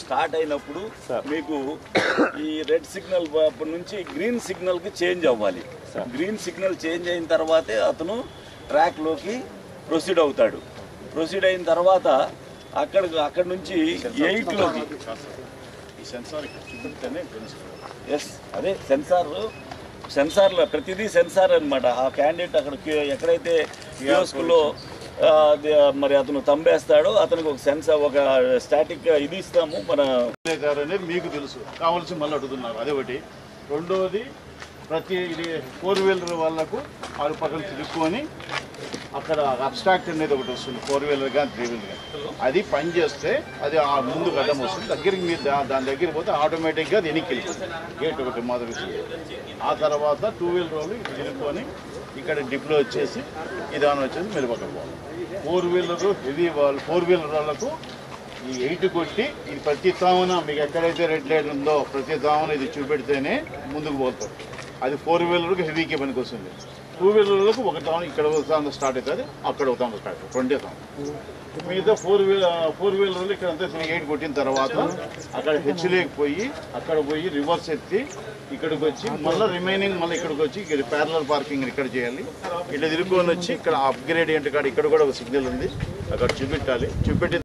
Start అయినప్పుడు మీకు ఈ రెడ్ సిగ్నల్ నుంచి గ్రీన్ సిగ్నల్ కి చేంజ్ అవ్వాలి గ్రీన్ సిగ్నల్ చేంజ్ అయిన తర్వాతే అతను ట్రాక్ లోకి ప్రొసీడ్ అవుతాడు ప్రొసీడ్ అయిన తర్వాత అక్కడ అక్కడ నుంచి ఎయిట్ లోకి ఈ సెన్సార్ ఇక్కడ చూపిస్తేనే తెలుసు ఎస్ అదే సెన్సార్ సెన్సార్లో ప్రతిదీ సెన్సార్ అన్నమాట ఆ క్యాండిడేట్ అక్కడ క్యూ- ఎక్కడైతే కియోస్కులో మరి అతను తంబేస్తాడో అతనికి ఒక సెన్సార్ ఒక స్టాటిక్ ఇది ఇస్తాము మన గారు అనేది మీకు తెలుసు కావాల్సి మళ్ళీ అడుగుతున్నారు అదే ఒకటి రెండోది ప్రతి ఇది ఫోర్ వీలర్ వాళ్ళకు ఆరు పక్కన తిరుక్కొని అక్కడ అబ్స్ట్రాక్ట్ అనేది ఒకటి వస్తుంది ఫోర్ వీలర్ కానీ త్రీ వీలర్ కానీ అది పని చేస్తే అది ఆ ముందు గడ్డం వస్తుంది దగ్గరికి మీరు దా- దాని దగ్గరికి పోతే ఆటోమేటిక్గా అది వెనక్కి వెళ్ళిపోతుంది గేట్ ఒకటి మాదిరి వస్తుంది. ఆ తర్వాత టూ వీలర్ వాళ్ళు ఇటు తిరుక్కొని ఇక్కడ డిప్లో వచ్చేసి ఇదాని వచ్చేసి మీరు పక్కన పోవాలి ఫోర్ వీలర్ హెవీ వాళ్ళు ఫోర్ వీలర్ వాళ్ళకు ఈ ఎయిట్ కొట్టి ఇది ప్రతి తామున మీకు ఎక్కడైతే రెడ్ లైట్ ఉందో ప్రతి తామున ఇది చూపెడితేనే ముందుకు పోతారు అది ఫోర్ వీలర్కి హెవీకి పనికి వస్తుంది టూ వీలర్లకు ఒక తాము ఇక్కడ ఒక తాము స్టార్ట్ అవుతుంది అక్కడ ఒక తాము స్టార్ట్ అవుతుంది రెండే తాము మిగతా ఫోర్ వీలర్ ఫోర్ వీలర్లు ఇక్కడ అంతా ఎయిట్ కొట్టిన తర్వాత అక్కడ హెచ్లేకి పోయి అక్కడ పోయి రివర్స్ ఎత్తి ఇక్కడికి వచ్చి మళ్ళీ రిమైనింగ్ మళ్ళీ ఇక్కడికి వచ్చి ఇక్కడ ప్యారలల్ పార్కింగ్ ఇక్కడ చేయాలి ఇట్లా తిరుగుకొని వచ్చి ఇక్కడ అప్గ్రేడియంట్ కాడ ఇక్కడ కూడా ఒక సిగ్నల్ ఉంది అక్కడ చూపెట్టాలి చూపెట్టిన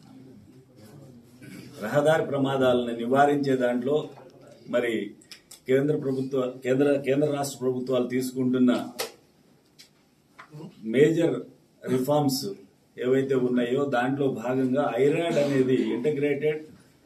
రహదారి ప్రమాదాలను నివారించే దాంట్లో మరి కేంద్ర ప్రభుత్వ కేంద్ర కేంద్ర రాష్ట్ర ప్రభుత్వాలు తీసుకుంటున్న మేజర్ రిఫార్మ్స్ ఏవైతే ఉన్నాయో దాంట్లో భాగంగా ఐరాడ్ అనేది ఇంటగ్రేటెడ్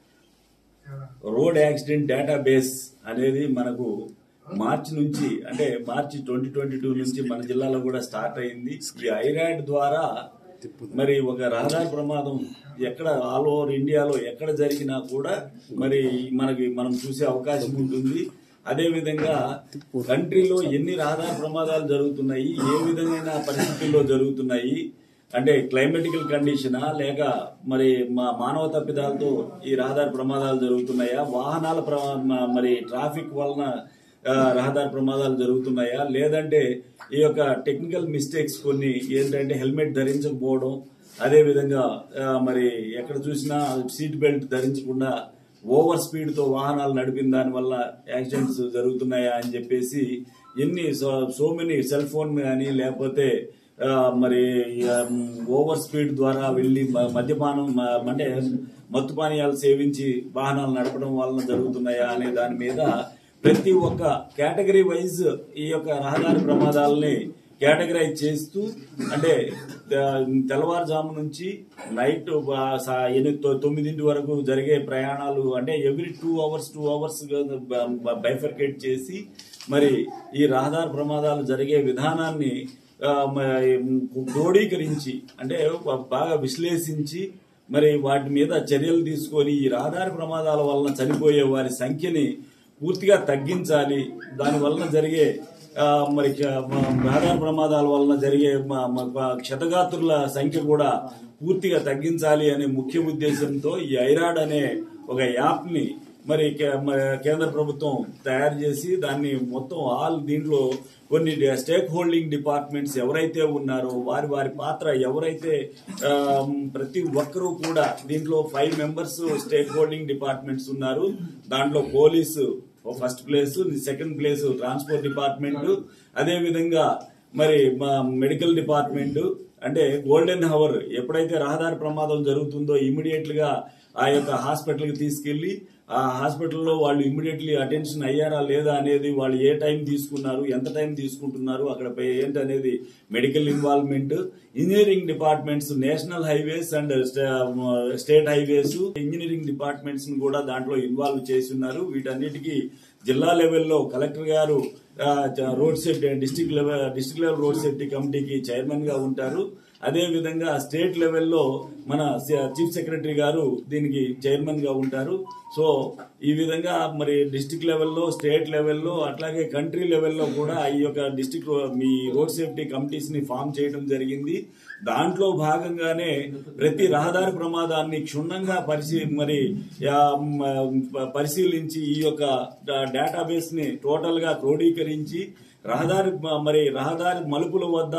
రోడ్ యాక్సిడెంట్ డేటాబేస్ అనేది మనకు మార్చి నుంచి అంటే మార్చి ట్వంటీ ట్వంటీ టూ నుంచి మన జిల్లాలో కూడా స్టార్ట్ అయింది ఈ ఐరాడ్ ద్వారా మరి ఒక రహదారి ప్రమాదం ఎక్కడ ఆల్ ఓవర్ ఇండియాలో ఎక్కడ జరిగినా కూడా మరి మనకి మనం చూసే అవకాశం ఉంటుంది అదే విధంగా కంట్రీలో ఎన్ని రహదారి ప్రమాదాలు జరుగుతున్నాయి ఏ విధమైన పరిస్థితుల్లో జరుగుతున్నాయి అంటే క్లైమేటికల్ కండిషనా లేక మరి మా మానవ తప్పిదాలతో ఈ రహదారి ప్రమాదాలు జరుగుతున్నాయా వాహనాల ప్ర- మ- మరి ట్రాఫిక్ వలన ఆ, రహదారి ప్రమాదాలు జరుగుతున్నాయా లేదంటే ఈ యొక్క టెక్నికల్ మిస్టేక్స్ కొన్ని ఏంటంటే హెల్మెట్ ధరించకపోవడం అదే విధంగా ఆ, మరి ఎక్కడ చూసినా సీట్ బెల్ట్ ధరించకుండా ఓవర్ స్పీడ్ తో వాహనాలు నడిపిన దాని వల్ల యాక్సిడెంట్స్ జరుగుతున్నాయా అని చెప్పేసి ఎన్ని సో మెనీ సెల్ ఫోన్ కానీ లేకపోతే ఆ, మరి ఓవర్ స్పీడ్ ద్వారా వెళ్ళి మ- మద్యపానం మ- అంటే మత్తు పానీయాలు సేవించి వాహనాలు నడపడం వలన జరుగుతున్నాయా అనే దాని మీద ప్రతి ఒక్క కేటగిరీ వైజ్ ఈ యొక్క రహదారి ప్రమాదాలని కేటగరైజ్ చేస్తూ అంటే ఆ, తెల్లవారుజాము నుంచి నైట్ ఆ, సా- ఎనిమిది తొ- తొమ్మిదింటి వరకు జరిగే ప్రయాణాలు అంటే every two hours two hours bifurcate చేసి మరి ఈ రహదారి ప్రమాదాలు జరిగే విధానాన్ని ఆ, మరి క్రోడీకరించి అంటే బాగా విశ్లేషించి మరి వాటి మీద చర్యలు తీసుకొని ఈ రహదారి ప్రమాదాల వలన చనిపోయే వారి సంఖ్యని పూర్తిగా తగ్గించాలి దాని వలన జరిగే ఆ, మరి క- మ- రహదారి ప్రమాదాల వలన జరిగే మ- మ- క్షతగాత్రుల సంఖ్య కూడా పూర్తిగా తగ్గించాలి అనే ముఖ్య ఉద్దేశంతో ఈ ఐరాడ్ అనే ఒక యాప్ ని మరి కే- మ- కేంద్ర ప్రభుత్వం తయారు చేసి దాన్ని మొత్తం ఆల్ దీంట్లో కొన్ని స్టేక్ హోల్డింగ్ డిపార్ట్మెంట్స్ ఎవరైతే ఉన్నారో వారి వారి పాత్ర ఎవరైతే ఆ, ప్రతి ఒక్కరూ కూడా దీంట్లో five members stake holding departments ఉన్నారు దాంట్లో police first place second place transport department అదే విధంగా మరి మా మెడికల్ డిపార్ట్మెంట్ అంటే గోల్డెన్ హవర్ ఎప్పుడైతే రహదారి ప్రమాదం జరుగుతుందో ఇమీడియట్ గా ఆ యొక్క హాస్పిటల్ కి తీసుకెళ్లి ఆ హాస్పిటల్లో వాళ్ళు ఇమీడియట్లీ అటెన్షన్ అయ్యారా లేదా అనేది వాళ్ళు ఏ టైం తీసుకున్నారు ఎంత టైం తీసుకుంటున్నారు అక్కడ పై- ఏంటనేది medical involvement engineering departments national highways and state highways engineering departments ని కూడా దాంట్లో ఇన్వాల్వ్ చేసి ఉన్నారు వీటన్నిటికీ జిల్లా లెవెల్లో కలెక్టర్ గారు ఆ, చ- road safety district level district level road safety కమిటీకి చైర్మన్ గా ఉంటారు అదే విధంగా స్టేట్ లెవెల్లో మన స- చీఫ్ సెక్రటరీ గారు దీనికి చైర్మన్ గా ఉంటారు సో ఈ విధంగా మరి డిస్టిక్ లెవెల్లో స్టేట్ లెవెల్లో అట్లాగే కంట్రీ లెవెల్లో కూడా ఈ యొక్క డిస్టిక్ మీ రోడ్ సేఫ్టీ కమిటీస్ ని ఫామ్ చేయడం జరిగింది దాంట్లో భాగంగానే ప్రతి రహదారి ప్రమాదాన్ని క్షుణ్ణంగా పరిశీ మరి ఆ, మ, పరిశీలించి ఈ యొక్క డేటాబేస్ ని టోటల్ గా క్రోడీకరించి రహదారి మ- మరి రహదారి మలుపుల వద్ద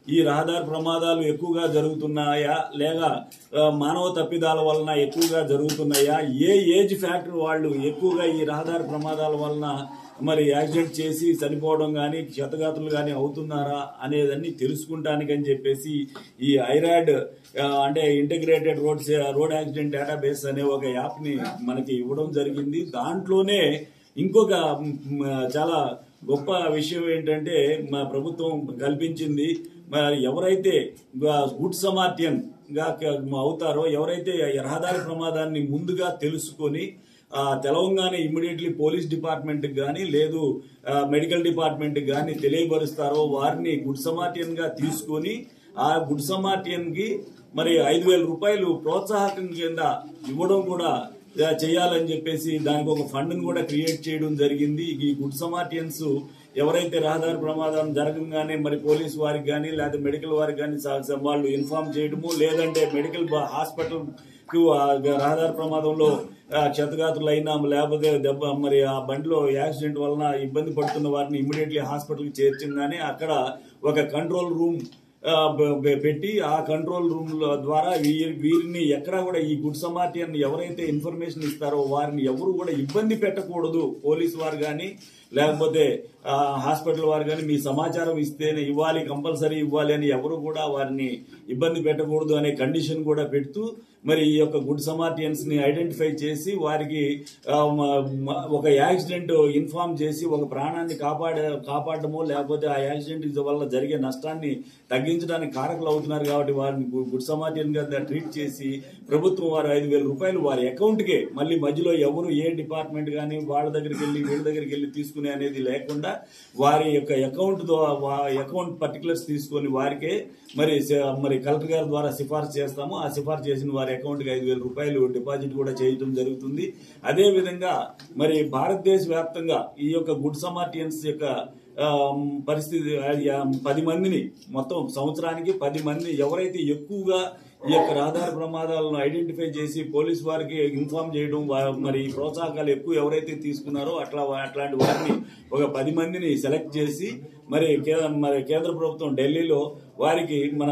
ఈ రహదారి ప్రమాదాలు ఎక్కువగా జరుగుతున్నాయా లేక ఆ, మానవ తప్పిదాల వలన ఎక్కువగా జరుగుతున్నాయా ఏ ఏజ్ ఫ్యాక్టర్ వాళ్ళు ఎక్కువగా ఈ రహదారి ప్రమాదాల వలన మరి యాక్సిడెంట్ చేసి చనిపోవడం కానీ క్షతగాతులు కానీ అవుతున్నారా అనేదన్నీ తెలుసుకుంటానికి అని చెప్పేసి ఈ ఐరాడ్ ఆ, అంటే integrated road road accident database అనే ఒక యాప్ ని మనకి ఇవ్వడం జరిగింది దాంట్లోనే ఇంకొక మ్, చాలా గొప్ప విషయం ఏంటంటే మా ప్రభుత్వం కల్పించింది మరి ఎవరైతే గుడ్ సమార్టియన్ గా క- అవుతారో ఎవరైతే ఈ రహదారి ప్రమాదాన్ని ముందుగా తెలుసుకొని ఆ, తెలవంగానే ఇమ్మీడియట్లీ పోలీస్ డిపార్ట్మెంట్ కానీ లేదు ఆ, మెడికల్ డిపార్ట్మెంట్ కానీ తెలియపరుస్తారో వారిని గుడ్ సమార్టియన్ గా తీసుకొని ఆ గుడ్ సమార్టియన్ కి మరి ఐదు వేల రూపాయలు ప్రోత్సాహకం కింద ఇవ్వడం కూడా ఆ, చేయాలని చెప్పేసి దానికి ఒక ఫండ్ కూడా క్రియేట్ చేయడం జరిగింది ఈ గుడ్ సమార్టియన్స్ ఎవరైతే రహదారి ప్రమాదం జరగంగానే మరి పోలీస్ వారికి కానీ లేదా మెడికల్ వారికి కానీ స- స- వాళ్ళు ఇన్ఫార్మ్ చేయడము లేదంటే మెడికల్ హాస్పిటల్ కు ఆ రహదారి ప్రమాదంలో ఆ, క్షతగాతులు అయినా లేకపోతే దెబ్బ మరి ఆ బండిలో యాక్సిడెంట్ వలన ఇబ్బంది పడుతున్న వారిని ఇమ్మీడియట్లీ హాస్పిటల్కి చేర్చగానే అక్కడ ఒక కంట్రోల్ రూమ్ ఆ, బ- బ- పెట్టి ఆ కంట్రోల్ రూమ్ ద్వారా వీ- వీరిని ఎక్కడా కూడా ఈ గుడ్ సమార్టియన్ ఎవరైతే ఇన్ఫర్మేషన్ ఇస్తారో వారిని ఎవరు కూడా ఇబ్బంది పెట్టకూడదు పోలీస్ వారు కానీ లేకపోతే ఆ, హాస్పిటల్ వారు కానీ మీ సమాచారం ఇస్తేనే ఇవ్వాలి కంపల్సరీ ఇవ్వాలి అని ఎవరు కూడా వారిని ఇబ్బంది పెట్టకూడదు అనే కండిషన్ కూడా పెడుతూ మరి ఈ యొక్క గుడ్ సమార్టియన్స్ ని ఐడెంటిఫై చేసి వారికి ఆ, మ- మ- ఒక యాక్సిడెంట్ ఇన్ఫార్మ్ చేసి ఒక ప్రాణాన్ని కాపాడ కాపాడటమో లేకపోతే ఆ యాక్సిడెంట్ వల్ల జరిగే నష్టాన్ని తగ్గించడానికి కారకులు అవుతున్నారు కాబట్టి వారిని గు- గుడ్ సమార్టియన్ గా ట్రీట్ చేసి ప్రభుత్వం వారు ఐదు వేల రూపాయలు వారి అకౌంట్ కే మళ్ళీ మధ్యలో ఎవరు ఏ డిపార్ట్మెంట్ కానీ వాళ్ళ దగ్గరికి వెళ్ళి వీళ్ళ దగ్గరికి వెళ్ళి తీసుకునే అనేది లేకుండా వారి యొక్క అకౌంట్ అకౌంట్ పర్టికులర్స్ తీసుకొని వారికే మరి స- మరి కలెక్టర్ గారి ద్వారా సిఫార్సు చేస్తాము ఆ సిఫార్సు చేసిన వారి అకౌంట్ కి ఐదు వేల రూపాయలు డిపాజిట్ కూడా చేయడం జరుగుతుంది అదే విధంగా మరి భారతదేశ వ్యాప్తంగా ఈ యొక్క గుడ్ సమార్టియన్స్ యొక్క ఆ, పరిస్థితి ఆ, పది మందిని మొత్తం సంవత్సరానికి పది మంది ఎవరైతే ఎక్కువగా ఈ యొక్క రహదారి ప్రమాదాలను ఐడెంటిఫై చేసి పోలీస్ వారికి ఇన్ఫార్మ్ చేయడం వా- మరి ఈ ప్రోత్సాహకాలు ఎక్కువ ఎవరైతే తీసుకున్నారో అట్లా వా- అట్లాంటి వారిని ఒక పది మందిని సెలెక్ట్ చేసి మరి కే- మరి కేంద్ర ప్రభుత్వం ఢిల్లీలో వారికి మన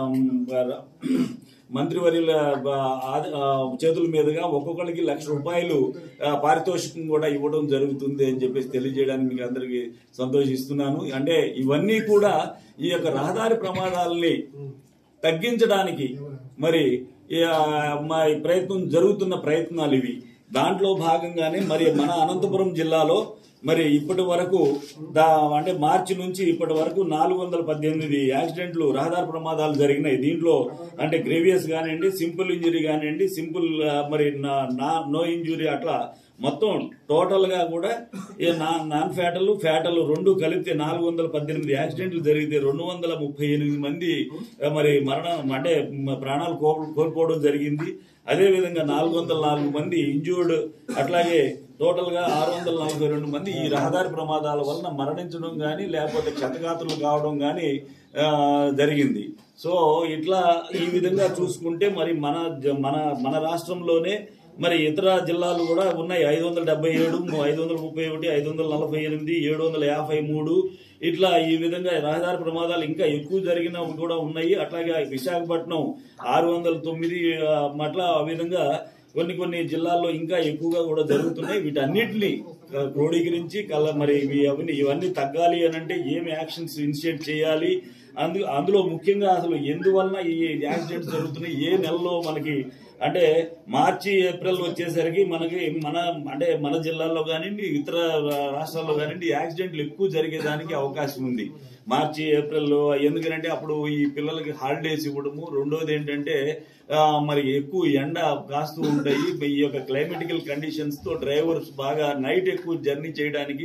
ఆ, మంత్రివర్యుల ఆ, ఆద- ఆ, చేతుల మీదుగా ఒక్కొక్కరికి లక్ష రూపాయలు ఆ, పారితోషికం కూడా ఇవ్వడం జరుగుతుంది అని చెప్పేసి తెలియజేయడానికి మీకు అందరికి సంతోషిస్తున్నాను అంటే ఇవన్నీ కూడా ఈ యొక్క రహదారి ప్రమాదాలని తగ్గించడానికి మరి ఈ, ఆ, మా ఈ ప్రయత్నం జరుగుతున్న ప్రయత్నాలు ఇవి దాంట్లో భాగంగానే మరి మన అనంతపురం జిల్లాలో మరి ఇప్పటి వరకు దా అంటే మార్చి నుంచి ఇప్పటి వరకు నాలుగు వందల పద్దెనిమిది యాక్సిడెంట్లు రహదారి ప్రమాదాలు జరిగినాయి దీంట్లో అంటే గ్రేవియస్ కానివ్వండి సింపుల్ ఇంజురీ కానివ్వండి సింపుల్ ఆ, మరి నా- నా- నో ఇంజురీ అట్లా మొత్తం టోటల్ గా కూడా ఈ నా- నాన్ ఫ్యాటలు ఫ్యాటలు రెండు కలిపితే నాలుగు వందల పద్దెనిమిది యాక్సిడెంట్లు జరిగితే రెండు వందల ముప్పై ఎనిమిది మంది ఆ, మరి మరణం అంటే మ- ప్రాణాలు కో- కోల్పోవడం జరిగింది అదే విధంగా నాలుగు వందల నాలుగు మంది ఇంజూర్డ్ అట్లాగే టోటల్ గా ఆరు వందల నలభై రెండు మంది ఈ రహదారి ప్రమాదాల వలన మరణించడం గాని లేకపోతే క్షతగాతులు కావడం గాని ఆ, జరిగింది సో ఇట్లా ఈ విధంగా చూసుకుంటే మరి మన జ- మన మన రాష్ట్రంలోనే మరి ఇతర జిల్లాలు కూడా ఉన్నాయి ఐదు వందల డెబ్బై ఏడు ఐదు వందల ముప్పై ఒకటి ఐదు వందల నలభై ఎనిమిది ఏడు వందల యాభై మూడు ఇట్లా ఈ విధంగా రహదారి ప్రమాదాలు ఇంకా ఎక్కువ జరిగినవి కూడా ఉన్నాయి అట్లాగే విశాఖపట్నం ఆరు వందల తొమ్మిది ఆ, అట్లా ఆ విధంగా కొన్ని కొన్ని జిల్లాల్లో ఇంకా ఎక్కువగా కూడా జరుగుతున్నాయి వీటన్నిటిని ఆ, క్రోడీకరించి కల మరి ఇవి అవన్నీ ఇవన్నీ తగ్గాలి అని అంటే ఏం యాక్షన్స్ ఇనిషియేట్ చేయాలి అందు అందులో ముఖ్యంగా అసలు ఎందువలన ఈ యాక్సిడెంట్స్ జరుగుతున్నాయి ఏ నెలలో మనకి అంటే మార్చి ఏప్రిల్ వచ్చేసరికి మనకి మన అంటే మన జిల్లాల్లో కానివ్వండి ఇతర రాష్ట్రాల్లో కానివ్వండి యాక్సిడెంట్లు ఎక్కువ జరిగేదానికి అవకాశం ఉంది మార్చి ఏప్రిల్లో ఎందుకంటే అప్పుడు ఈ పిల్లలకి హాలిడేస్ ఇవ్వడము రెండోది ఏంటంటే ఆ, మరి ఎక్కువ ఎండ కాస్తూ ఉంటాయి ఈ యొక్క క్లైమేటికల్ కండిషన్స్ తో డ్రైవర్స్ బాగా నైట్ ఎక్కువ జర్నీ చేయడానికి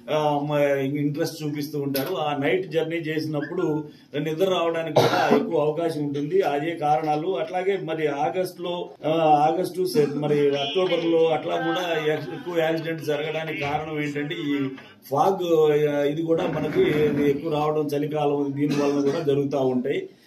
ఇంట్రెస్ట్ చూపిస్తూ ఉంటారు ఆ నైట్ జర్నీ చేసినప్పుడు నిద్ర రావడానికి కూడా ఎక్కువ అవకాశం ఉంటుంది అదే కారణాలు అట్లాగే మరి ఆగస్ట్ లో ఆ, ఆగస్టు సె- మరి అక్టోబర్ లో అట్లా కూడా యాక్- ఎక్కువ యాక్సిడెంట్ జరగడానికి కారణం ఏంటంటే ఈ ఫాగ్ ఇది కూడా మనకి ఎక్కువ రావడం చలికాలం దీని వలన కూడా జరుగుతూ ఉంటాయి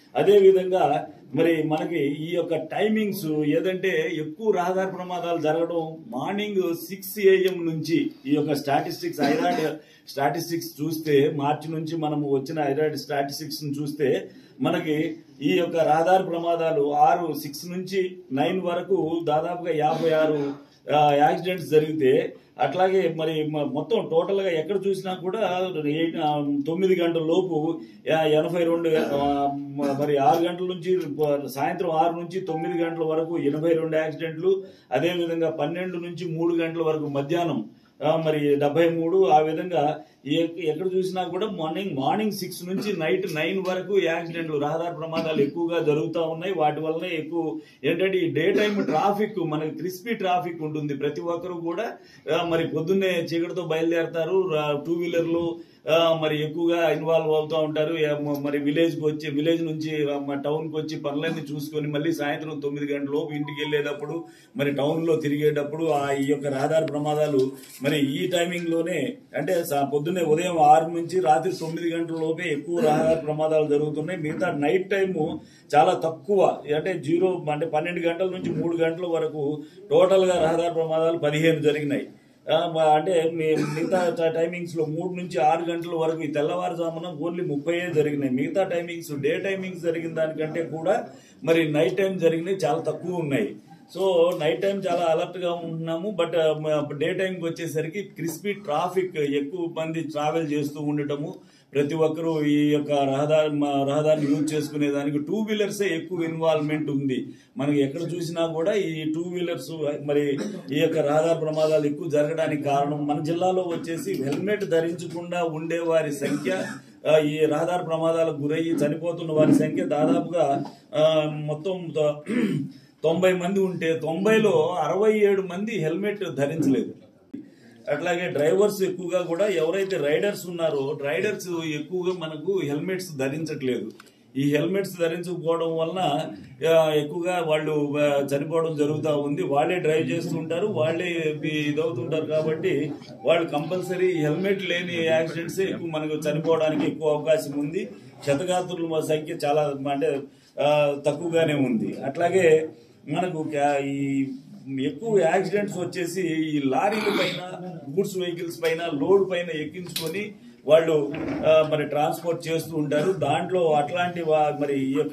అదే విధంగా మరి మనకి ఈ యొక్క టైమింగ్స్ ఏదంటే ఎక్కువ రహదారి ప్రమాదాలు జరగడం మార్నింగ్ సిక్స్ ఏఎం నుంచి ఈ యొక్క స్టాటిస్టిక్స్ ఐరాడ్ స్టాటిస్టిక్స్ చూస్తే మార్చి నుంచి మనం వచ్చిన ఐరాడ్ స్టాటిస్టిక్స్ చూస్తే మనకి ఈ యొక్క రహదారి ప్రమాదాలు ఆరు సిక్స్ నుంచి నైన్ వరకు దాదాపుగా యాభై ఆరు యాక్సిడెంట్స్ జరిగితే అట్లాగే మరి మ- మొత్తం టోటల్ గా ఎక్కడ చూసినా కూడా ఎయిట్ ఆ, తొమ్మిది గంటల లోపు యా- ఎనభై రెండు ఆ, మ- మరి ఆరు గంటల నుంచి ప- సాయంత్రం ఆరు నుంచి తొమ్మిది గంటల వరకు ఎనభై రెండు యాక్సిడెంట్లు అదే విధంగా పన్నెండు నుంచి మూడు గంటల వరకు మధ్యాహ్నం ఆ, మరి డెబ్బై మూడు ఆ విధంగా ఎ- ఎక్కడ చూసినా కూడా మార్నింగ్ మార్నింగ్ సిక్స్ నుంచి నైట్ నైన్ వరకు యాక్సిడెంట్లు రహదారి ప్రమాదాలు ఎక్కువగా జరుగుతూ ఉన్నాయి వాటి వల్లనే ఎక్కువ ఏంటంటే ఈ డే టైం ట్రాఫిక్ మనకి క్రిస్పీ ట్రాఫిక్ ఉంటుంది ప్రతి ఒక్కరు కూడా ఆ, మరి పొద్దున్నే చీకటితో బయలుదేరతారు టూ వీలర్లు ఆ, మరి ఎక్కువగా ఇన్వాల్వ్ అవుతూ ఉంటారు ఏ, మ- మరి విలేజ్ కి వచ్చి విలేజ్ నుంచి టౌన్ కి వచ్చి పనులన్నీ చూసుకొని మళ్ళీ సాయంత్రం తొమ్మిది గంటల లోపు ఇంటికి వెళ్ళేటప్పుడు మరి టౌన్ లో తిరిగేటప్పుడు ఆ ఈ యొక్క రహదారి ప్రమాదాలు మరి ఈ టైమింగ్ లోనే అంటే సా- పొద్దున్నే ఉదయం ఆరు నుంచి రాత్రి తొమ్మిది గంటల లోపే ఎక్కువ రహదారి ప్రమాదాలు జరుగుతున్నాయి మిగతా నైట్ టైము చాలా తక్కువ అంటే జీరో అంటే పన్నెండు గంటల నుంచి మూడు గంటల వరకు టోటల్ గా రహదారి ప్రమాదాలు పదిహేను జరిగినాయి ఆ, మ- అంటే మీ- మిగతా ట- టైమింగ్స్ లో మూడు నుంచి ఆరు గంటల వరకు ఈ తెల్లవారుజామున ఓన్లీ ముప్పై జరిగినాయి మిగతా టైమింగ్స్ డే టైమింగ్స్ జరిగిన దానికంటే కూడా మరి నైట్ టైం జరిగినవి చాలా తక్కువ ఉన్నాయి సో నైట్ టైం చాలా అలర్ట్ గా ఉంటున్నాము బట్ డే టైంకి వచ్చేసరికి క్రిస్పీ ట్రాఫిక్ ఎక్కువ మంది ట్రావెల్ చేస్తూ ఉండటము ప్రతి ఒక్కరూ ఈ యొక్క రహదారి మ- రహదారిని యూజ్ చేసుకునే దానికి టూ వీలర్సే ఎక్కువ ఇన్వాల్వ్మెంట్ ఉంది మనకి ఎక్కడ చూసినా కూడా ఈ టూ వీలర్స్ మరి ఈ యొక్క రహదారి ప్రమాదాలు ఎక్కువ జరగడానికి కారణం మన జిల్లాలో వచ్చేసి హెల్మెట్ ధరించకుండా ఉండే వారి సంఖ్య ఆ, ఈ రహదారి ప్రమాదాలకు గురయ్యి చనిపోతున్న వారి సంఖ్య దాదాపుగా ఆ, మొత్తం త- తొంభై మంది ఉంటే తొంభైలో అరవై ఏడు మంది హెల్మెట్ ధరించలేదు అట్లాగే డ్రైవర్స్ ఎక్కువగా కూడా ఎవరైతే రైడర్స్ ఉన్నారో రైడర్స్ ఎక్కువగా మనకు హెల్మెట్స్ ధరించట్లేదు ఈ హెల్మెట్స్ ధరించకపోవడం వలన ఆ, ఎక్కువగా వాళ్ళు ఆ, చనిపోవడం జరుగుతూ ఉంది వాళ్ళే డ్రైవ్ చేస్తుంటారు వాళ్ళే ఇది- ఇదవుతుంటారు కాబట్టి వాళ్ళు కంపల్సరీ హెల్మెట్ లేని యాక్సిడెంట్స్ ఎక్కువ మనకు చనిపోవడానికి ఎక్కువ అవకాశం ఉంది క్షతగాత్రుల సంఖ్య చాలా అంటే ఆ, తక్కువగానే ఉంది అట్లాగే మనకు క్యా- ఈ ఎక్కువ యాక్సిడెంట్స్ వచ్చేసి ఈ లారీల పైన గూడ్స్ వెహికల్స్ పైన లోడ్ పైన ఎక్కించుకొని వాళ్ళు ఆ, మరి ట్రాన్స్పోర్ట్ చేస్తూ ఉంటారు దాంట్లో అట్లాంటి వా- మరి ఈ యొక్క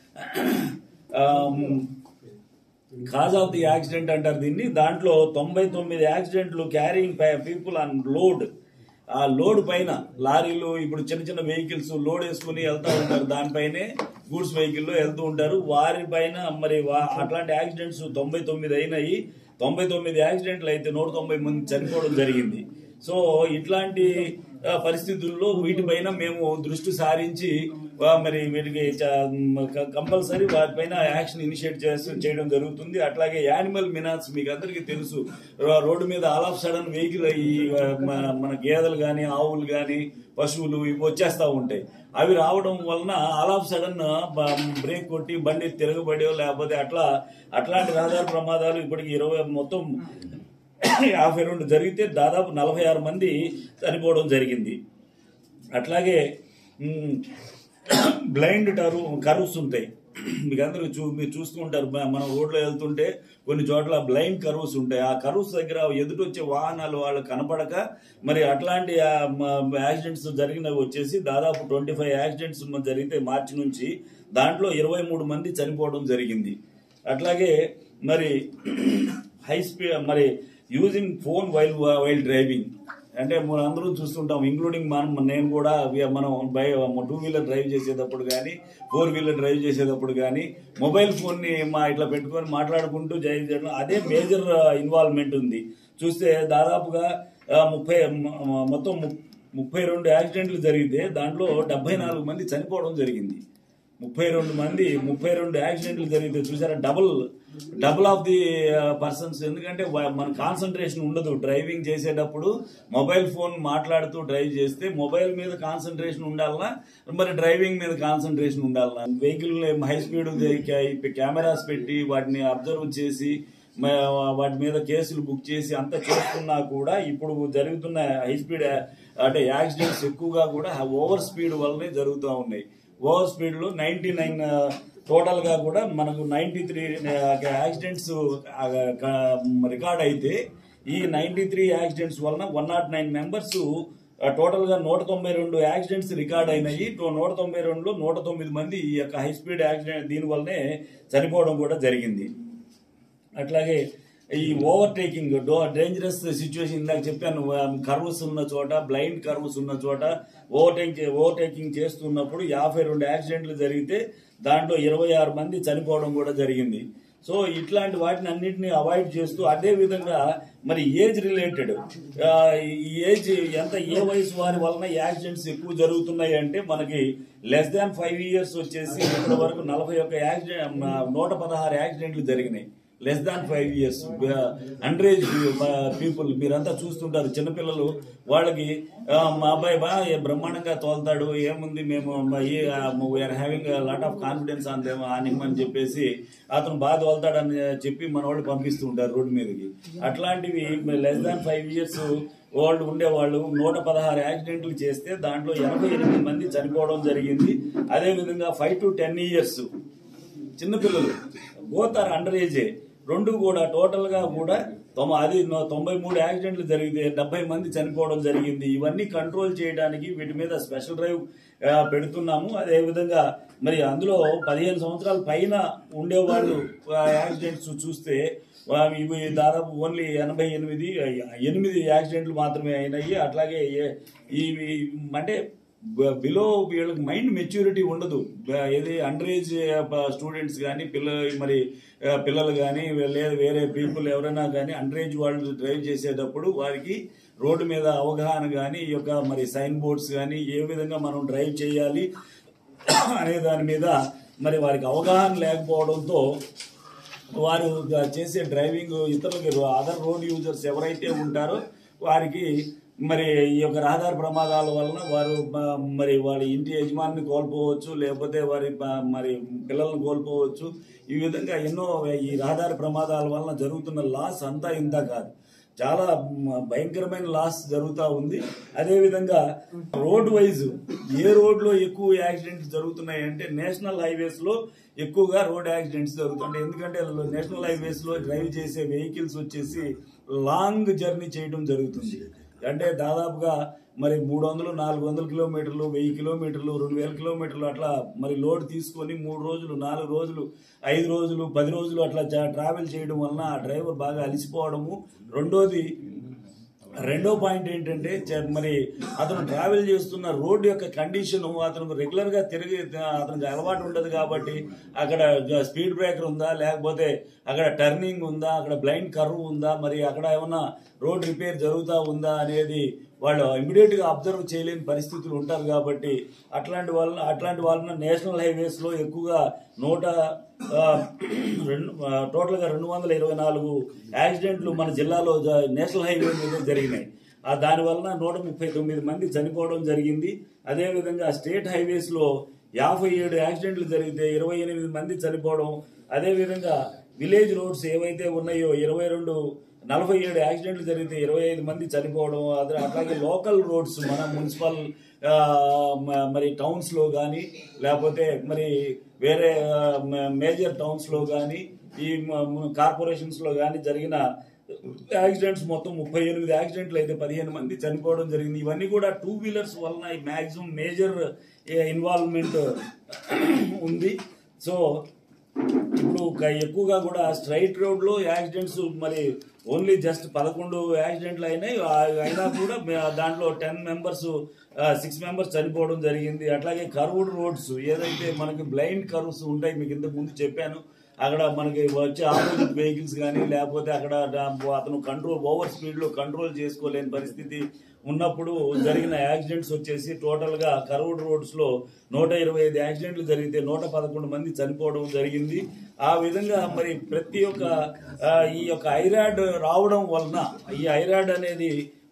కాజ్ ఆఫ్ ది యాక్సిడెంట్ అంటారు దీన్ని దాంట్లో తొంభై తొమ్మిది యాక్సిడెంట్లు క్యారింగ్ పీపుల్ ఆన్ లోడ్ ఆ లోడ్ పైన లారీలు ఇప్పుడు చిన్న చిన్న వెహికల్స్ లోడ్ వేసుకుని వెళ్తా ఉంటారు దానిపైనే గూడ్స్ వెహికల్లో వెళ్తూ ఉంటారు వారి పైన మరి వా- అట్లాంటి యాక్సిడెంట్స్ తొంభై తొమ్మిది అయినాయి తొంభై తొమ్మిది యాక్సిడెంట్లు అయితే నూట తొంభై మంది చనిపోవడం జరిగింది సో ఇట్లాంటి ఆ, పరిస్థితుల్లో వీటిపైన మేము దృష్టి సారించి ఆ, మరి వీటికి కంపల్సరీ వాటిపైన యాక్షన్ ఇనిషియేట్ చేస్తూ చేయడం జరుగుతుంది అట్లాగే యానిమల్ మినాట్స్ మీకు అందరికీ తెలుసు రో- రోడ్డు మీద ఆల్ ఆఫ్ సడన్ వెహికల్ ఈ ఆ, మన- మన గేదెలు కానీ ఆవులు కానీ పశువులు ఇవి వచ్చేస్తా ఉంటాయి అవి రావడం వలన ఆల్ ఆఫ్ సడన్ బ్రేక్ కొట్టి బండి తిరగబడో లేకపోతే అట్లా అట్లాంటి రహదారి ప్రమాదాలు ఇప్పటికి ఇరవై మొత్తం యాభై రెండు జరిగితే దాదాపు నలభై ఆరు మంది చనిపోవడం జరిగింది అట్లాగే మ్, బ్లైండ్ టరు కర్వ్స్ ఉంటాయి మీకు అందరూ చూ మీరు చూస్తూ ఉంటారు మ- మనం రోడ్లో వెళ్తుంటే కొన్ని చోట్ల బ్లైండ్ కర్వ్స్ ఉంటాయి ఆ కర్వ్స్ దగ్గర ఎదుటి వచ్చే వాహనాలు వాళ్ళు కనపడక మరి అట్లాంటి ఆ, మ- యాక్సిడెంట్స్ జరిగినవి వచ్చేసి దాదాపు ట్వంటీ ఫైవ్ యాక్సిడెంట్స్ జరిగితే మార్చి నుంచి దాంట్లో ఇరవై మూడు మంది చనిపోవడం జరిగింది అట్లాగే మరి హై స్పీడ్ మరి using phone while while driving అంటే మనం అందరూ చూస్తుంటాం ఇంక్లూడింగ్ మనం నేను కూడా వి- మనం బై టూ వీలర్ డ్రైవ్ చేసేటప్పుడు కానీ ఫోర్ వీలర్ డ్రైవ్ చేసేటప్పుడు కానీ మొబైల్ ఫోన్ని మా ఇట్లా పెట్టుకొని మాట్లాడుకుంటూ డ్రైవ్ చేయడం అదే మేజర్ ఇన్వాల్వ్మెంట్ ఉంది చూస్తే దాదాపుగా ఆ, ముప్పై మ- మొత్తం ము- ముప్పై రెండు యాక్సిడెంట్లు జరిగితే దాంట్లో డెబ్బై నాలుగు మంది చనిపోవడం జరిగింది ముప్పై రెండు మంది ముప్పై రెండు యాక్సిడెంట్లు జరిగితే చూసారా double double of the persons ఎందుకంటే వా- మన కాన్సన్ట్రేషన్ ఉండదు డ్రైవింగ్ చేసేటప్పుడు మొబైల్ ఫోన్ మాట్లాడుతూ డ్రైవ్ చేస్తే మొబైల్ మీద కాన్సన్ట్రేషన్ ఉండాలన్నా మరి డ్రైవింగ్ మీద కాన్సన్ట్రేషన్ ఉండాలన్నా వెహికల్ హై స్పీడ్ కెమెరాస్ పెట్టి వాటిని అబ్జర్వ్ చేసి మ- వాటి మీద కేసులు బుక్ చేసి అంతా చేస్తున్నా కూడా ఇప్పుడు జరుగుతున్న హై స్పీడ్ అంటే యాక్సిడెంట్స్ ఎక్కువగా కూడా ఓవర్ స్పీడ్ వల్లనే జరుగుతూ ఉన్నాయి ఓవర్ స్పీడ్ లో నైన్టీ నైన్ టోటల్ గా కూడా మనకు నైన్టీ త్రీ యాక్సిడెంట్స్ రికార్డ్ అయితే ఈ నైన్టీ త్రీ యాక్సిడెంట్స్ వలన one nought nine members total గా నూట తొంభై రెండు యాక్సిడెంట్స్ రికార్డ్ అయినాయి తో- నూట తొంభై రెండులో నూట తొమ్మిది మంది ఈ యొక్క హై స్పీడ్ యాక్సిడెంట్ దీని వల్లనే చనిపోవడం కూడా జరిగింది అట్లాగే ఈ ఓవర్టేకింగ్ డో డేంజరస్ సిచ్యువేషన్ ఇందాక చెప్పాను కర్వ్స్ ఉన్న చోట బ్లైండ్ కర్వ్స్ ఉన్న చోట ఓవర్టేక్ ఓవర్టేకింగ్ చేస్తున్నప్పుడు యాభై రెండు యాక్సిడెంట్లు జరిగితే దాంట్లో ఇరవై ఆరు మంది చనిపోవడం కూడా జరిగింది సో ఇట్లాంటి వాటిని అన్నింటినీ అవాయిడ్ చేస్తూ అదే విధంగా మరి ఏజ్ రిలేటెడ్ ఈ ఏజ్ ఎంత ఏ వయసు వారి వలన యాక్సిడెంట్స్ ఎక్కువ జరుగుతున్నాయి అంటే మనకి లెస్ దాన్ ఫైవ్ ఇయర్స్ వచ్చేసి ఇప్పటి వరకు నలభై ఒక్క యాక్సిడెంట్ నూట పదహారు యాక్సిడెంట్లు జరిగినాయి less than five years under age people మీరంతా చూస్తుంటారు చిన్నపిల్లలు వాళ్ళకి ఆ, మా అబ్బాయి బా ఏ బ్రహ్మాండంగా తోలుతాడు ఏముంది మేము we are having lot of confidence on them on him అని చెప్పేసి అతను బాగా తోలుతాడని చెప్పి మన వాళ్ళు పంపిస్తూ ఉంటారు రోడ్డు మీదకి అట్లాంటివి లెస్ దాన్ ఫైవ్ ఇయర్స్ వాళ్ళు ఉండేవాళ్ళు నూట పదహారు యాక్సిడెంట్లు చేస్తే దాంట్లో ఎనభై ఎనిమిది మంది చనిపోవడం జరిగింది అదే విధంగా ఫైవ్ టు టెన్ ఇయర్స్ చిన్నపిల్లలు బోత్ ఆర్ అండర్ ఏజే రెండు కూడా టోటల్ గా కూడా తొమ అది నో- తొంభై మూడు యాక్సిడెంట్లు జరిగితే డెబ్బై మంది చనిపోవడం జరిగింది ఇవన్నీ కంట్రోల్ చేయడానికి వీటి మీద స్పెషల్ డ్రైవ్ ఆ, పెడుతున్నాము అదే విధంగా మరి అందులో పదిహేను సంవత్సరాల పైన ఉండేవాళ్ళు యాక్సిడెంట్స్ చూస్తే ఆ, ఇవి దాదాపు ఓన్లీ ఎనభై ఎనిమిది ఎనిమిది యాక్సిడెంట్లు మాత్రమే అయినాయి అట్లాగే ఏ- ఇవి అంటే బిలో వీళ్ళకి మైండ్ మెచ్యూరిటీ ఉండదు బ- ఏది అండర్ ఏజ్ స్టూడెంట్స్ కానీ పిల్ల మరి ఆ, పిల్లలు కానీ లేదా వేరే పీపుల్ ఎవరైనా కానీ అండర్ ఏజ్ వాళ్ళు డ్రైవ్ చేసేటప్పుడు వారికి రోడ్డు మీద అవగాహన కానీ ఈ యొక్క మరి సైన్ బోర్డ్స్ కానీ ఏ విధంగా మనం డ్రైవ్ చేయాలి అనే దాని మీద మరి వారికి అవగాహన లేకపోవడంతో వారు చేసే డ్రైవింగ్ ఇతరులకి అదర్ రోడ్ యూజర్స్ ఎవరైతే ఉంటారో వారికి మరి ఈ యొక్క రహదారి ప్రమాదాల వలన వారు మ- మరి వాళ్ళ ఇంటి యజమానిని కోల్పోవచ్చు లేకపోతే వారి ప- మరి పిల్లల్ని కోల్పోవచ్చు ఈ విధంగా ఎన్నో ఈ రహదారి ప్రమాదాల వలన జరుగుతున్న లాస్ అంతా ఇంత కాదు చాలా మ- భయంకరమైన లాస్ జరుగుతూ ఉంది అదే విధంగా రోడ్ వైజ్ ఏ రోడ్ లో ఎక్కువ యాక్సిడెంట్స్ జరుగుతున్నాయి అంటే నేషనల్ హైవేస్ లో ఎక్కువగా రోడ్ యాక్సిడెంట్స్ జరుగుతుంటాయి ఎందుకంటే నేషనల్ హైవేస్ లో డ్రైవ్ చేసే వెహికల్స్ వచ్చేసి లాంగ్ జర్నీ చేయడం జరుగుతుంది అంటే దాదాపుగా మరి మూడు వందలు నాలుగు వందల కిలోమీటర్లు వెయ్యి కిలోమీటర్లు రెండు వేల కిలోమీటర్లు అట్లా మరి లోడ్ తీసుకొని మూడు రోజులు నాలుగు రోజులు ఐదు రోజులు పది రోజులు అట్లా జా- ట్రావెల్ చేయడం వలన ఆ డ్రైవర్ బాగా అలసిపోవడము రెండోది రెండో పాయింట్ ఏంటంటే చ- మరి అతను ట్రావెల్ చేస్తున్న రోడ్డు యొక్క కండిషన్ అతను రెగ్యులర్ గా తిరిగి అతనికి అలవాటు ఉండదు కాబట్టి అక్కడ జ- స్పీడ్ బ్రేకర్ ఉందా లేకపోతే అక్కడ టర్నింగ్ ఉందా అక్కడ బ్లైండ్ కర్వ్ ఉందా మరి అక్కడ ఏమన్నా రోడ్ రిపేర్ జరుగుతా ఉందా అనేది వాళ్ళు ఇమీడియట్ గా అబ్జర్వ్ చేయలేని పరిస్థితులు ఉంటారు కాబట్టి అట్లాంటి వాళ్ళ అట్లాంటి వాళ్ళని నేషనల్ హైవేస్ లో ఎక్కువగా నూట ఆ, రెండు ఆ, టోటల్ గా రెండు వందల ఇరవై నాలుగు యాక్సిడెంట్లు మన జిల్లాలో జ- నేషనల్ హైవే మీద జరిగినాయి ఆ దాని వలన నూట ముప్పై తొమ్మిది మంది చనిపోవడం జరిగింది అదే విధంగా స్టేట్ హైవేస్ లో యాభై ఏడు యాక్సిడెంట్లు జరిగితే ఇరవై ఎనిమిది మంది చనిపోవడం అదే విధంగా విలేజ్ రోడ్స్ ఏవైతే ఉన్నాయో ఇరవై రెండు నలభై ఏడు యాక్సిడెంట్లు జరిగితే ఇరవై ఐదు మంది చనిపోవడం అదే అట్లాగే లోకల్ రోడ్స్ మన మున్సిపల్ ఆ, మ- మరి టౌన్స్ లో కానీ లేకపోతే మరి వేరే ఆ, మ- మేజర్ టౌన్స్ లో కానీ ఈ కార్పొరేషన్స్ లో కానీ జరిగిన యాక్సిడెంట్స్ మొత్తం ముప్పై ఎనిమిది యాక్సిడెంట్లు అయితే పదిహేను మంది చనిపోవడం జరిగింది ఇవన్నీ కూడా టూ వీలర్స్ వలన మ్యాక్సిమం మేజర్ ఇన్వాల్వ్మెంట్ ఉంది సో ఇప్పుడు ఒక- ఎక్కువగా కూడా స్ట్రైట్ రోడ్ లో యాక్సిడెంట్స్ మరి ఓన్లీ జస్ట్ పదకొండు యాక్సిడెంట్లు అయినాయి ఆ- అయినా కూడా మే- దాంట్లో టెన్ మెంబర్స్ సిక్స్ మెంబర్స్ చనిపోవడం జరిగింది అట్లాగే కర్వ్డ్ రోడ్స్ ఏదైతే మనకి బ్లైండ్ కర్వ్స్ ఉంటాయి మీకు ఇంతకు ముందు చెప్పాను అక్కడ మనకి వచ్చే ఆపోజిట్ వెహికల్స్ కానీ లేకపోతే అక్కడ డా- అతను కంట్రోల్ ఓవర్ స్పీడ్ లో కంట్రోల్ చేసుకోలేని పరిస్థితి ఉన్నప్పుడు జరిగిన యాక్సిడెంట్స్ వచ్చేసి టోటల్ గా కర్వ్డ్ రోడ్స్ లో నూట ఇరవై ఐదు యాక్సిడెంట్లు జరిగితే నూట పదకొండు మంది చనిపోవడం జరిగింది ఆ విధంగా మరి ప్రతి ఒక్క ఆ, ఈ యొక్క ఐరాడ్ రావడం వలన ఈ ఐరాడ్ అనేది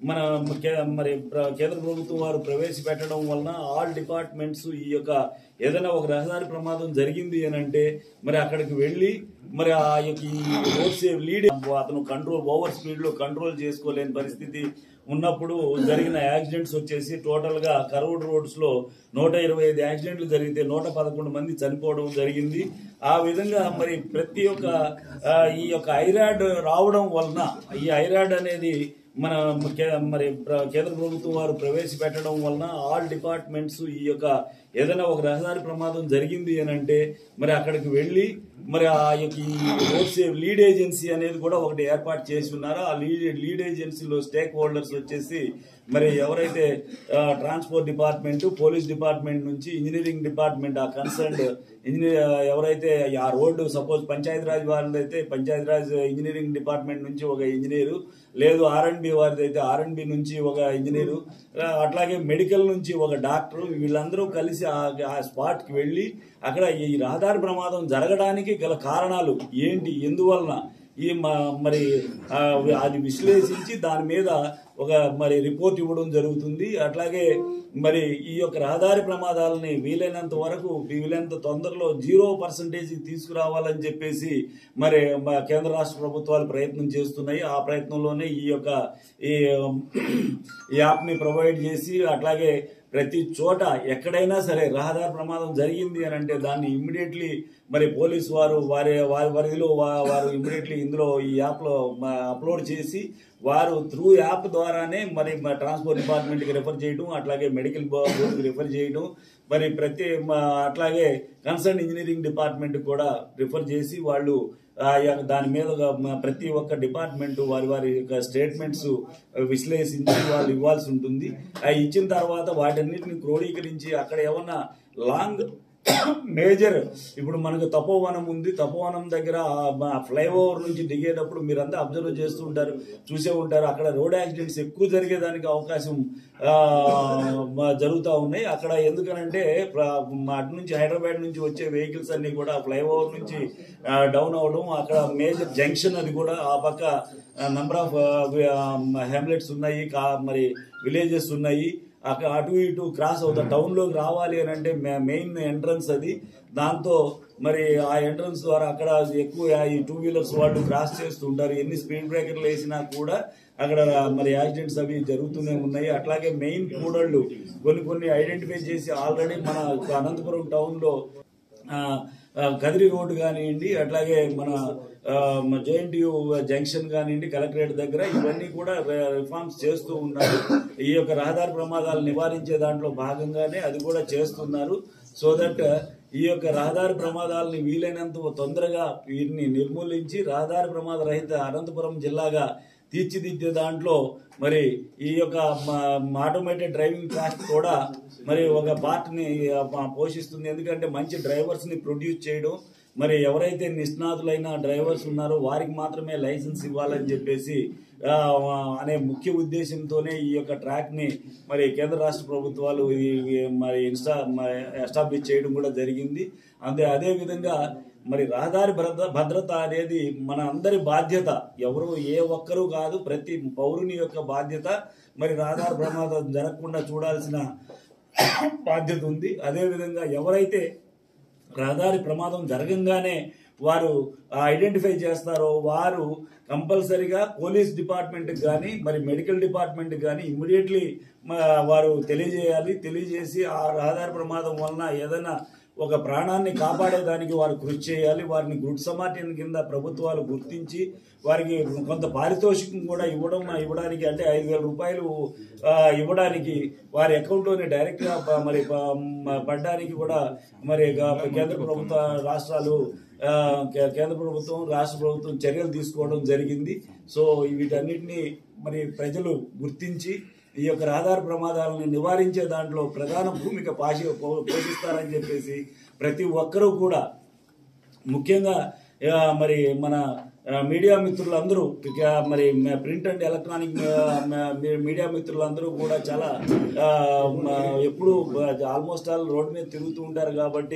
మన కే- మరి ప్ర- కేంద్ర ప్రభుత్వం వారు ప్రవేశపెట్టడం వలన ఆల్ డిపార్ట్మెంట్స్ ఈ యొక్క ఏదైనా ఒక రహదారి ప్రమాదం జరిగింది అని అంటే మరి అక్కడికి వెళ్ళి మరి ఆ యొక్క ఈ రోడ్ సేఫ్ లీడ్ అతను కంట్రోల్ ఓవర్ స్పీడ్ లో కంట్రోల్ చేసుకోలేని పరిస్థితి ఉన్నప్పుడు జరిగిన యాక్సిడెంట్స్ వచ్చేసి టోటల్ గా కరూడ్ రోడ్స్ లో నూట ఇరవై ఐదు యాక్సిడెంట్లు జరిగితే నూట పదకొండు మంది చనిపోవడం జరిగింది ఆ విధంగా మరి ప్రతి ఒక్క ఆ, ఈ యొక్క ఐరాడ్ రావడం వలన ఈ ఐరాడ్ అనేది మన కే- మరి ప్ర- కేంద్ర ప్రభుత్వం వారు ప్రవేశపెట్టడం వలన ఆల్ డిపార్ట్మెంట్స్ ఈ యొక్క ఏదైనా ఒక రహదారి ప్రమాదం జరిగింది అని అంటే మరి అక్కడికి వెళ్ళి మరి ఆ యొక్క ఈ రోడ్ సేఫ్ లీడ్ ఏజెన్సీ అనేది కూడా ఒకటి ఏర్పాటు చేసి ఉన్నారు ఆ లీడ్ లీడ్ ఏజెన్సీలో స్టేక్ హోల్డర్స్ వచ్చేసి మరి ఎవరైతే ట్రాన్స్పోర్ట్ డిపార్ట్మెంట్ పోలీస్ డిపార్ట్మెంట్ నుంచి ఇంజనీరింగ్ డిపార్ట్మెంట్ ఆ కన్సర్న్డ్ ఇంజనీర్ ఎవరైతే ఆ రోడ్డు సపోజ్ పంచాయతీరాజ్ వారిదైతే పంచాయతీరాజ్ ఇంజనీరింగ్ డిపార్ట్మెంట్ నుంచి ఒక ఇంజనీరు లేదు ఆర్ అండ్ బి వారిది అయితే ఆర్ అండ్ బి నుంచి ఒక ఇంజనీరు ఆ, అట్లాగే మెడికల్ నుంచి ఒక డాక్టర్ వీళ్ళందరూ కలిసి ఆ- ఆ స్పాట్ కి వెళ్ళి అక్కడ ఈ రహదారి ప్రమాదం జరగడానికి గల కారణాలు ఏంటి ఎందువలన ఈ మ- మరి ఆ, అది విశ్లేషించి దాని మీద ఒక మరి రిపోర్ట్ ఇవ్వడం జరుగుతుంది అట్లాగే మరి ఈ యొక్క రహదారి ప్రమాదాలని వీలైనంత వరకు వీలైనంత తొందరలో జీరో పర్సంటేజ్ తీసుకురావాలని చెప్పేసి మరి మా కేంద్ర రాష్ట్ర ప్రభుత్వాలు ప్రయత్నం చేస్తున్నాయి ఆ ప్రయత్నంలోనే ఈ యొక్క ఈ ఈ యాప్ని ప్రొవైడ్ చేసి అట్లాగే ప్రతి చోట ఎక్కడైనా సరే రహదారి ప్రమాదం జరిగింది అని అంటే దాన్ని ఇమ్మీడియట్లీ మరి పోలీసు వారు వారి వారి పరిధిలో వా- వారు ఇమ్మీడియట్లీ ఇందులో ఈ యాప్లో అప్లోడ్ చేసి వారు త్రూ యాప్ ద్వారానే మరి మా ట్రాన్స్పోర్ట్ డిపార్ట్మెంట్కి రిఫర్ చేయడం అట్లాగే మెడికల్ బోర్డుకి రిఫర్ చేయడం మరి ప్రతి మా- అట్లాగే కన్సర్న్ ఇంజనీరింగ్ డిపార్ట్మెంట్ కూడా రిఫర్ చేసి వాళ్ళు ఆ యొక్క దాని మీద ఒక మ- ప్రతి ఒక్క డిపార్ట్మెంట్ వారి వారి యొక్క స్టేట్మెంట్స్ విశ్లేషించి వాళ్ళు ఇవ్వాల్సి ఉంటుంది ఆ ఇచ్చిన తర్వాత వాటన్నిటిని క్రోడీకరించి అక్కడ ఏమన్నా లాంగ్ మేజర్ ఇప్పుడు మనకు తపోవనం ఉంది తపోవనం దగ్గర ఫ్లైఓవర్ నుంచి దిగేటప్పుడు మీరంతా అబ్జర్వ్ చేస్తూ ఉంటారు చూసే ఉంటారు అక్కడ రోడ్ యాక్సిడెంట్స్ ఎక్కువ జరిగేదానికి అవకాశం ఆ, మ- జరుగుతూ ఉన్నాయి అక్కడ ఎందుకనంటే ప్ర- మా అటు నుంచి హైదరాబాద్ నుంచి వచ్చే వెహికల్స్ అన్ని కూడా ఫ్లైఓవర్ నుంచి డౌన్ అవడం అక్కడ మేజర్ జంక్షన్ అది కూడా ఆ పక్క నంబర్ ఆఫ్ హ్యామ్లెట్స్ ఉన్నాయి కా- మరి విలేజెస్ ఉన్నాయి అక్కడ అటు ఇటు క్రాస్ అవుతా టౌన్ లోకి రావాలి అని అంటే మెయిన్ ఎంట్రన్స్ అది దాంతో మరి ఆ ఎంట్రన్స్ ద్వారా అక్కడ ఎక్కువ ఈ టూ వీలర్స్ వాళ్ళు క్రాస్ చేస్తుంటారు ఎన్ని స్పీడ్ బ్రేకర్లు వేసినా కూడా అక్కడ మరి యాక్సిడెంట్స్ అవి జరుగుతూనే ఉన్నాయి అట్లాగే మెయిన్ కూడళ్ళు కొన్ని కొన్ని ఐడెంటిఫై చేసి ఆల్రెడీ మన అనంతపురం టౌన్ లో ఆ, ఆ, కదిరి రోడ్డు కానివ్వండి అట్లాగే మన జేఎన్టీయూ జంక్షన్ కానివ్వండి కలెక్టరేట్ దగ్గర ఇవన్నీ కూడా రి- రిఫార్మ్స్ చేస్తూ ఉన్నారు ఈ యొక్క రహదారి ప్రమాదాలు నివారించే దాంట్లో భాగంగానే అది కూడా చేస్తున్నారు సో దట్ ఈ యొక్క రహదారి ప్రమాదాలని వీలైనంత తొందరగా వీటిని నిర్మూలించి రహదారి ప్రమాద రహిత అనంతపురం జిల్లాగా తీర్చిదిద్దే దాంట్లో మరి ఈ యొక్క ఆటోమేటెడ్ డ్రైవింగ్ ట్రాక్ కూడా మరి ఒక పార్ట్ ని ఆ, పోషిస్తుంది ఎందుకంటే మంచి డ్రైవర్స్ ని ప్రొడ్యూస్ చేయడం మరి ఎవరైతే నిష్ణాతులైన డ్రైవర్స్ ఉన్నారో వారికి మాత్రమే లైసెన్స్ ఇవ్వాలని చెప్పేసి ఆ, అనే ముఖ్య ఉద్దేశంతోనే ఈ యొక్క ట్రాక్ ని మరి కేంద్ర రాష్ట్ర ప్రభుత్వాలు ఈ- ఈ మరి ఇన్స్టా ఎస్టాబ్లిష్ చేయడం కూడా జరిగింది అంతే అదే విధంగా మరి రహదారి భద్రత భద్రత అనేది మన అందరి బాధ్యత ఎవరు ఏ ఒక్కరూ కాదు ప్రతి పౌరుని యొక్క బాధ్యత మరి రహదారి ప్రమాదం జరగకుండా చూడాల్సిన బాధ్యత ఉంది అదే విధంగా ఎవరైతే రహదారి ప్రమాదం జరగంగానే వారు ఐడెంటిఫై చేస్తారో వారు కంపల్సరిగా పోలీస్ డిపార్ట్మెంట్ కానీ మరి మెడికల్ డిపార్ట్మెంట్ కానీ ఇమ్మీడియట్లీ వారు తెలియజేయాలి తెలియజేసి ఆ రహదారి ప్రమాదం వలన ఏదైనా ఒక ప్రాణాన్ని కాపాడేదానికి వారు కృషి చేయాలి వారిని గుడ్ సమార్టన్ కింద ప్రభుత్వాలు గుర్తించి వారికి కొంత పారితోషికం కూడా ఇవ్వడం ఇవ్వడానికి అంటే ఐదు వేల రూపాయలు ఆ, ఇవ్వడానికి వారి అకౌంట్లోనే డైరెక్ట్ గా ప- మరి ప- మ- పడ్డానికి కూడా మరి గ- కేంద్ర ప్రభుత్వ రాష్ట్రాలు ఆ, కే- కేంద్ర ప్రభుత్వం రాష్ట్ర ప్రభుత్వం చర్యలు తీసుకోవడం జరిగింది సో వీటన్నిటిని మరి ప్రజలు గుర్తించి ఈ యొక్క రహదారి ప్రమాదాలను నివారించే దాంట్లో ప్రధాన భూమిక పాసి పో- పోషిస్తారని చెప్పేసి ప్రతి ఒక్కరూ కూడా ముఖ్యంగా ఆ, మరి మన ఆ, మీడియా మిత్రులందరూ ఇక మరి మ- ప్రింట్ అండ్ ఎలక్ట్రానిక్ ఆ, మ- మీ- మీడియా మిత్రులందరూ కూడా చాలా ఆ, మ- ఎప్పుడు ఆల్మోస్ట్ ఆల్ రోడ్డు మీద తిరుగుతూ ఉంటారు కాబట్టి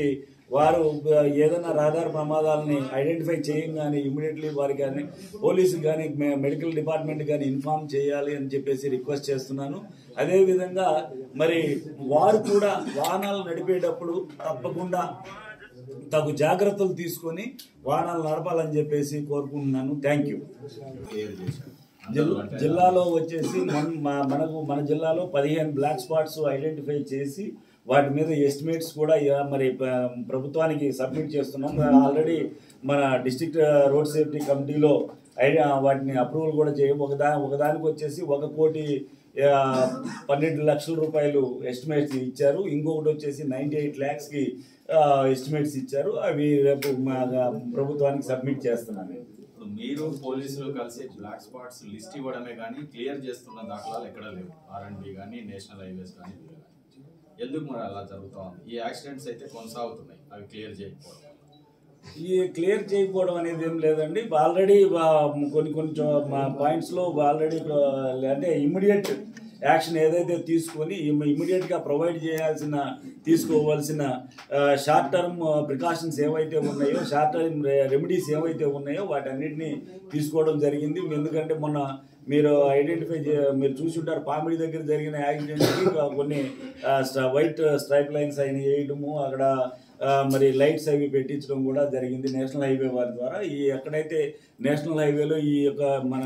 వారు ఆ, ఏదైనా రహదారి ప్రమాదాలని ఐడెంటిఫై చేయంగానే ఇమీడియట్లీ వారికి కానీ పోలీసు కానీ మెడికల్ డిపార్ట్మెంట్ కానీ ఇన్ఫార్మ్ చేయాలి అని చెప్పేసి రిక్వెస్ట్ చేస్తున్నాను అదేవిధంగా మరి వారు కూడా వాహనాలు నడిపేటప్పుడు తప్పకుండా తగు జాగ్రత్తలు తీసుకొని వాహనాలు నడపాలని చెప్పేసి కోరుకుంటున్నాను థ్యాంక్ యూ క్లియర్ చేశారు జిల్- జిల్లాలో వచ్చేసి మన- మా- మనకు మన జిల్లాలో పదిహేను బ్లాక్ స్పాట్స్ ఐడెంటిఫై చేసి వాటి మీద ఎస్టిమేట్స్ కూడా ఇక మరి ప- ప్రభుత్వానికి సబ్మిట్ చేస్తున్నాం ఆల్రెడీ మన డిస్ట్రిక్ట్ రోడ్ సేఫ్టీ కమిటీలో ఐడియా వాటిని అప్రూవల్ కూడా చేయ ఒకదా ఒకదానికి వచ్చేసి ఒక కోటి ఆ, పన్నెండు లక్షల రూపాయలు ఎస్టిమేట్స్ ఇచ్చారు ఇంకొకటి వచ్చేసి నైంటీ ఎయిట్ ల్యాక్స్కి ఎస్టిమేట్స్ ఇచ్చారు అవి రేపు మా ప్రభుత్వానికి సబ్మిట్ చేస్తున్నాను ఇప్పుడు మీరు పోలీసులు కలిసి బ్లాక్ స్పాట్స్ లిస్ట్ ఇవ్వడమే కానీ క్లియర్ చేస్తున్న దాఖలాలు ఎక్కడ లేవు ఆర్ఎండ్బి కానీ నేషనల్ హైవేస్ కానీ ఇవి కానీ. ఎందుకు మరి అలా జరుగుతూ ఉంది ఈ యాక్సిడెంట్స్ అయితే కొనసాగుతున్నాయి అవి క్లియర్ చేయకపోవడం ఈ క్లియర్ చేయకపోవడం అనేది ఏం లేదండి ఆల్రెడీ కొన్ని కొన్ని పాయింట్స్ లో ఆల్రెడీ అంటే ఇమ్మీడియట్ యాక్షన్ ఏదైతే తీసుకొని ఇమ్మీడియట్ గా ప్రొవైడ్ చేయాల్సిన తీసుకోవాల్సిన షార్ట్ టర్మ్ ప్రికాషన్స్ ఏవైతే ఉన్నాయో షార్ట్ టర్మ్ రెమెడీస్ ఏవైతే ఉన్నాయో వాటన్నిటిని తీసుకోవడం జరిగింది ఎందుకంటే మొన్న మీరు ఐడెంటిఫై చే మీరు చూసి ఉంటారు పామిడి దగ్గర జరిగిన యాక్సిడెంట్కి కొన్ని వైట్ స్ట్రైప్ లైన్స్ అయిన వేయడము అక్కడ ఆ, మరి లైట్స్ అవి పెట్టించడం కూడా జరిగింది నేషనల్ హైవే వారి ద్వారా ఈ ఎక్కడైతే నేషనల్ హైవేలో ఈ యొక్క మన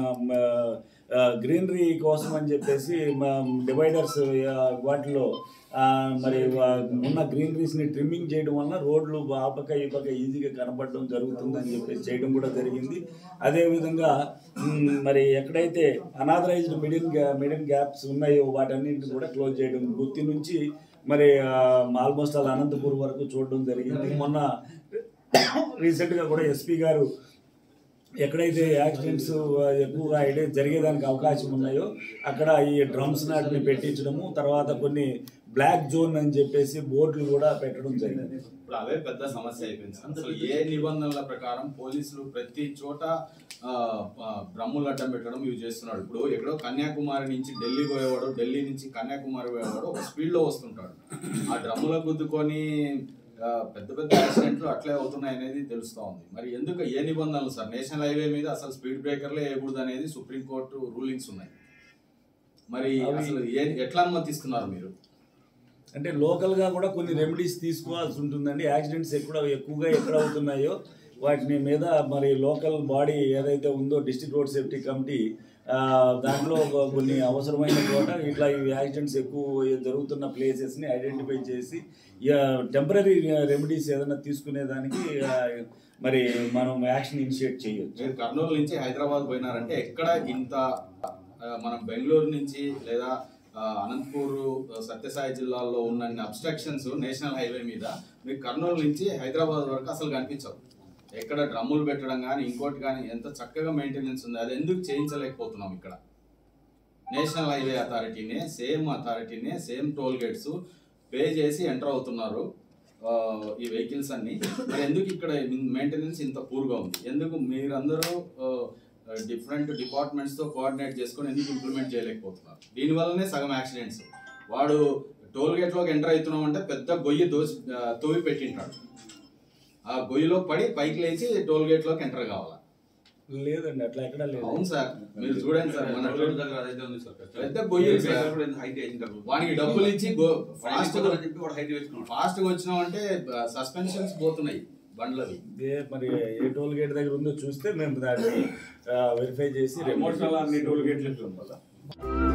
గ్రీనరీ కోసం అని చెప్పేసి డివైడర్స్ వాటిలో ఆ, మరి వా- ఉన్న గ్రీనరీస్ని ట్రిమ్మింగ్ చేయడం వలన రోడ్లు ఆ పక్క ఈ పక్క ఈజీగా కనపడడం జరుగుతుందని చెప్పేసి చేయడం కూడా జరిగింది అదేవిధంగా మ్, మరి ఎక్కడైతే అనాథరైజ్డ్ మిడిల్ మిడిల్ గ్యాప్స్ ఉన్నాయో వాటన్నింటిని కూడా క్లోజ్ చేయడం గుత్తి నుంచి మరి ఆల్మోస్ట్ అలా అనంతపూర్ వరకు చూడడం జరిగింది మొన్న రీసెంట్గా కూడా ఎస్పీ గారు ఎక్కడైతే యాక్సిడెంట్స్ ఎక్కువగా అయితే జరిగేదానికి అవకాశం ఉన్నాయో అక్కడ ఈ డ్రమ్స్ నాటిని పెట్టించడము తర్వాత కొన్ని బ్లాక్ జోన్ అని చెప్పేసి బోర్డులు కూడా పెట్టడం జరిగింది ఇప్పుడు అవే పెద్ద సమస్య అయిపోయింది సార్. అసలు ఏ నిబంధనల ప్రకారం పోలీసులు ప్రతి చోట ఆ, ఆ, డ్రమ్ములు అడ్డం పెట్టడం ఇవి చేస్తున్నాడు ఇప్పుడు ఎక్కడో కన్యాకుమారి నుంచి ఢిల్లీ పోయేవాడు ఢిల్లీ నుంచి కన్యాకుమారి పోయేవాడు ఒక స్పీడ్ లో వస్తుంటాడు ఆ డ్రమ్ముల గుద్దుకొని ఆ, పెద్ద పెద్ద యాక్సిడెంట్లు అట్లే అవుతున్నాయి అనేది తెలుస్తా ఉంది మరి ఎందుకు ఏ నిబంధనలు సార్ నేషనల్ హైవే మీద అసలు స్పీడ్ బ్రేకర్లే వేయకూడదు అనేది సుప్రీంకోర్టు రూలింగ్స్ ఉన్నాయి మరి అవి- అసలు ఏ ఎట్లా అనుమతిస్తున్నారు మీరు అంటే లోకల్గా కూడా కొన్ని రెమెడీస్ తీసుకోవాల్సి ఉంటుందండి యాక్సిడెంట్స్ ఎక్కడ ఎక్కువగా ఎక్కడ అవుతున్నాయో వాటిని మీద మరి లోకల్ బాడీ ఏదైతే ఉందో డిస్ట్రిక్ట్ రోడ్ సేఫ్టీ కమిటీ ఆ, దాంట్లో ఒక కొన్ని అవసరమైన చోట ఇట్లా ఈ యాక్సిడెంట్స్ ఎక్కువ జరుగుతున్న ప్లేసెస్ని ఐడెంటిఫై చేసి టెంపరీ రెమెడీస్ ఏదైనా తీసుకునేదానికి ఆ, మరి మనం యాక్షన్ ఇనిషియేట్ చేయొచ్చు మీరు కర్నూలు నుంచి హైదరాబాద్ పోయినారంటే ఎక్కడ ఇంత ఆ, మనం బెంగళూరు నుంచి లేదా ఆ, అనంతపూర్ ఆ, సత్యసాయి జిల్లాల్లో ఉన్న అబ్స్ట్రక్షన్స్ నేషనల్ హైవే మీద మీకు కర్నూలు నుంచి హైదరాబాద్ వరకు అసలు కనిపించవు ఎక్కడ డ్రమ్ములు పెట్టడం కానీ ఇంకోటి కానీ ఎంత చక్కగా మెయింటెనెన్స్ ఉంది అది ఎందుకు చేయించలేకపోతున్నాం ఇక్కడ నేషనల్ హైవే అథారిటీనే సేమ్ అథారిటీనే సేమ్ టోల్ గేట్స్ పే చేసి ఎంటర్ అవుతున్నారు ఆ, ఈ వెహికల్స్ అన్ని మరి ఎందుకు ఇక్కడ మెయింటెనెన్స్ ఇంత పూర్గా ఉంది ఎందుకు మీరందరూ డిఫరెంట్ డిపార్ట్మెంట్స్ తో కోఆర్డినేట్ చేసుకొని ఎందుకు ఇంప్లిమెంట్ చేయలేకపోతున్నారు దీనివల్లనే సగం యాక్సిడెంట్స్ వాడు టోల్ గేట్ లోకి ఎంటర్ అవుతున్నాం అంటే పెద్ద గొయ్యి దోసి ఆ, తోవి పెట్టింటాడు ఆ గొయ్యిలో పడి పైకి లేచి టోల్ గేట్ లోకి ఎంటర్ కావాలా లేదండి అట్లా ఎక్కడ లేదు అవును సార్ మీరు చూడండి సార్ మన రోడ్డు దగ్గర అదైతే ఉంది సార్ పెద్ద గొయ్యి సార్. హైట్ వేసిన తర్వాత వానికి డబ్బులు ఇచ్చి ఫాస్ట్ అని చెప్పి వాడు హైట్ వేసుకున్నాడు ఫాస్ట్ గా వచ్చినాం అంటే సస్పెన్షన్స్ పోతున్నాయి బండ్లవి ఇదే మరి ఏ టోల్ గేట్ దగ్గర ఉందో చూస్తే మేము దాన్ని వెరిఫై చేసి ఆల్మోస్ట్ అలా అన్ని టోల్ గేట్లు ఇట్లా ఉండాలి